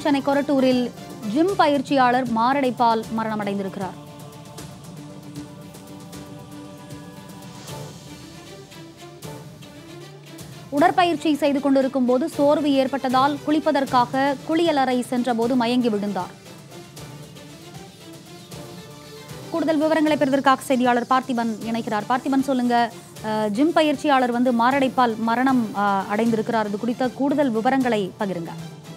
Chennai கொரட்டூரில் gym பயிற்சியாளர் மாரடைப்பால் மரணமடைந்திருக்கிறார் உடற்பயிற்சி செய்து கொண்டிருக்கும் போது சோர்வு ஏற்பட்டதால் குளிப்பதற்காக குளியலறை சென்றபோது மயங்கி விழுந்தார் கூடுதல் விவரங்களை பெறுவதற்காக செய்தியாளர் பார்த்திபன் இணைக்கிறார் பார்த்திபன் சொல்லுங்க அஹ், ஜிம் பயிற்சியாளர் வந்து மாரடைப்பால் மரணம் அஹ், அடைந்திருக்கிறார் இது குறித்த கூடுதல் விவரங்களை பகிருங்க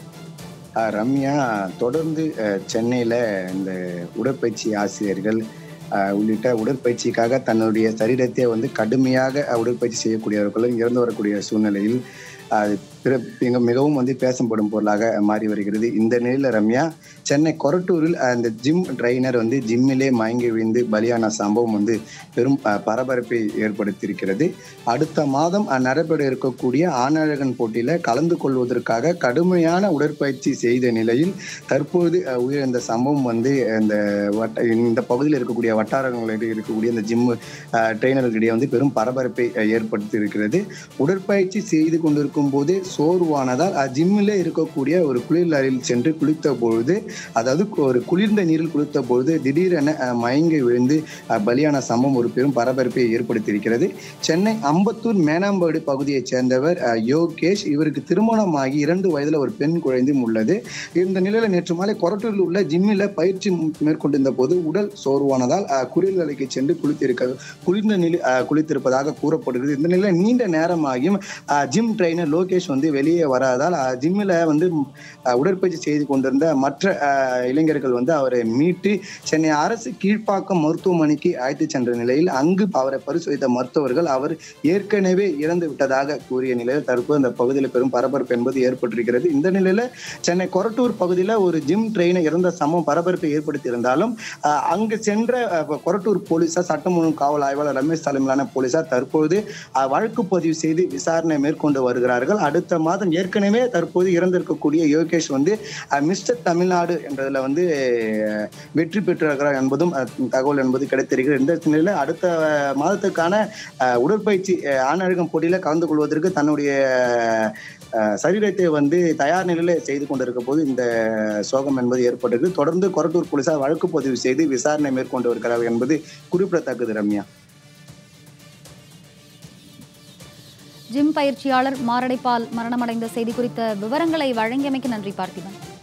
அஹ் ரம்யா தொடர்ந்து அஹ், சென்னையில இந்த உடற்பயிற்சி ஆசிரியர்கள் அஹ், உள்ளிட்ட உடற்பயிற்சிக்காக தன்னுடைய சரீரத்தை வந்து கடுமையாக அஹ், உடற்பயிற்சி செய்யக்கூடியவர்களும் இறந்து வரக்கூடிய சூழ்நிலையில் அது பிற மிக மிகவும் வந்து பேசப்படும் பொருளாக மாறி வருகிறது இந்த நிலையில ரம்யா சென்னை கொரட்டூரில் அந்த ஜிம் ட்ரைனர் வந்து ஜிம்மிலே மயங்கி விழுந்து பலியான சம்பவம் வந்து பெரும் அஹ், பரபரப்பை ஏற்படுத்தியிருக்கிறது அடுத்த மாதம் அஹ், நடைபெற இருக்கக்கூடிய ஆணழகன் போட்டியில கலந்து கொள்வதற்காக கடுமையான உடற்பயிற்சி செய்த நிலையில் தற்போது அஹ், உயிரிழந்த சம்பவம் வந்து இந்த வட்ட இந்த பகுதியில் இருக்கக்கூடிய வட்டாரங்களில் இருக்கக்கூடிய இந்த ஜிம் ட்ரெயினர்களிடையே வந்து பெரும் பரபரப்பை அஹ், ஏற்படுத்தி இருக்கிறது உடற்பயிற்சி செய்து கொண்டிருக்கும் போது சோர்வானதால் ஜிம்மில் இருக்கக்கூடிய ஒரு குளிர் அறையில் சென்று குளித்த பொழுது அதாவது ஒரு குளிர்ந்த நீரில் குளித்த பொழுது திடீரென அஹ், மயங்கி விழுந்து அஹ், பலியான சம்பவம் ஒரு பெரும் பரபரப்பை ஏற்படுத்தியிருக்கிறது சென்னை அம்பத்தூர் மேனாம்பாடு பகுதியைச் சேர்ந்தவர் அஹ், யோகேஷ் இவருக்கு திருமணமாகி இரண்டு வயதுல ஒரு பெண் குழந்தையும் உள்ளது இந்த நிலையில நேற்று மாலை கொரட்டூரில் உள்ள ஜிம்மில் பயிற்சி மேற்கொண்டிருந்த போது உடல் சோர்வானதால் அஹ், குளிர்நிலைக்கு சென்று குளித்திருக்க குளிர்ந்த நிலை அஹ், குளித்திருப்பதாக கூறப்படுகிறது இந்த நிலையில நீண்ட நேரமாகியும் அஹ், ஜிம் ட்ரைனர் லோகேஷ் வந்து வெளியே வராதால் அஹ், ஜிம்மில் வந்து அஹ், உடற்பயிற்சி செய்து கொண்டிருந்த மற்ற அஹ், இளைஞர்கள் வந்து அவரை மீட்டு சென்னை அரசு கீழ்ப்பாக்கம் மருத்துவமனைக்கு அழைத்து சென்ற நிலையில் அங்கு அவரை பரிசோதித்த மருத்துவர்கள் அவர் ஏற்கனவே இறந்து விட்டதாக கூறிய நிலையில் தற்போது அந்த பகுதியில் பெரும் பரபரப்பு என்பது ஏற்பட்டிருக்கிறது இந்த நிலையில சென்னை கொரட்டூர் பகுதியில் ஒரு ஜிம் ட்ரெயினர் இறந்த சம்பவம் பரபரப்பை ஏற்படுத்தி இருந்தாலும் அஹ், அங்கு சென்ற அஹ், கொரட்டூர் போலீசார் சட்டம் ஒழுங்கு காவல் ஆய்வாளர் ரமேஷ் தலைமையிலான போலீசார் தற்போது அஹ், வழக்கு பதிவு செய்து விசாரணை மேற்கொண்டு வருகிறார்கள் அடுத்த மாதம் ஏற்கனவே தற்போது இறந்திருக்கக்கூடிய யோகேஷ் வந்து அஹ், மிஸ்டர் தமிழ்நாடு என்றதுல வந்து அஹ், வெற்றி பெற்றிருக்கிறார் என்பதும் அஹ், தகவல் என்பது கிடைத்திருக்கிறது இந்த நிலையில அடுத்த அஹ், மாதத்துக்கான அஹ், உடற்பயிற்சி அஹ், ஆணழகம் போட்டியில கலந்து கொள்வதற்கு தன்னுடைய அஹ், சரீரத்தை வந்து தயார் நிலையில செய்து கொண்டிருக்க போது இந்த சோகம் என்பது ஏற்பட்டது தொடர்ந்து கொரட்டூர் போலீசார் வழக்கு பதிவு செய்து விசாரணை மேற்கொண்டு வருகிறார்கள் என்பது குறிப்பிடத்தக்கது ரம்யா ஜிம் பயிற்சியாளர் மாரடைப்பால் மரணமடைந்த செய்தி குறித்த விவரங்களை வழங்கியமைக்கு நன்றி பார்த்திபன்